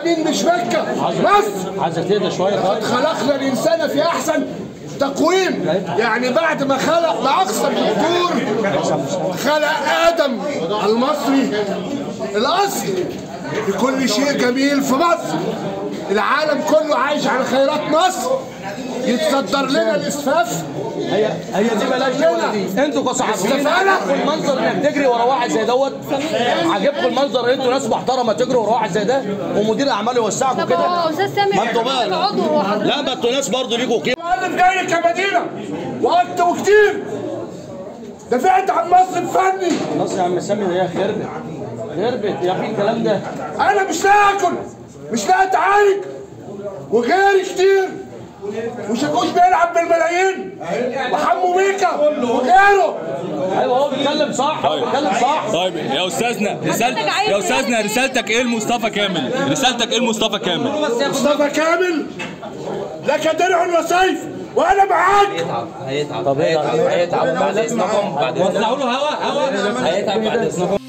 العالمين مش مكه مصر عايزك تهدى شويه لقد خلقنا الانسان في احسن تقويم يعني بعد ما خلق باقصى الدكتور خلق ادم المصري الاصل بكل شيء جميل في مصر العالم كله عايش على خيرات مصر يتصدر لنا الاسفاف هي هي دي بلاش دي ولا دي انتوا كصحفيين استفالة. عاجبكم المنظر انك تجري ورا واحد زي دوت عاجبكم المنظر ان انتوا ناس محترمه تجروا ورا واحد زي ده ومدير اعمال يوسعكم طب كده هو استاذ سامر ما انتوا بقى عضو وحضرتك لا ما انتوا ناس برضه ليكوا قيمه مؤلف جاي كمدينه وقت وكتير دافعت عن مصر بفني خلاص يا عم سامي هي خربت خربت يا اخي الكلام ده انا مش لاقي اكل مش لاقي اتعالج وغيري كتير وشاكوش بيلعب بالملايين وحمو بيكا وغيره ايوه هو بيتكلم صح هو بيتكلم صح طيب يا استاذنا رسالة يا استاذنا رسالتك ايه لمصطفى كامل؟ رسالتك ايه لمصطفى كامل؟ مصطفى كامل لك درع وسيف وانا معاك طب ايه هيتعب بعد اذنكم بعد اذنكم وزعوا له هوا هوا هيتعب بعد اذنكم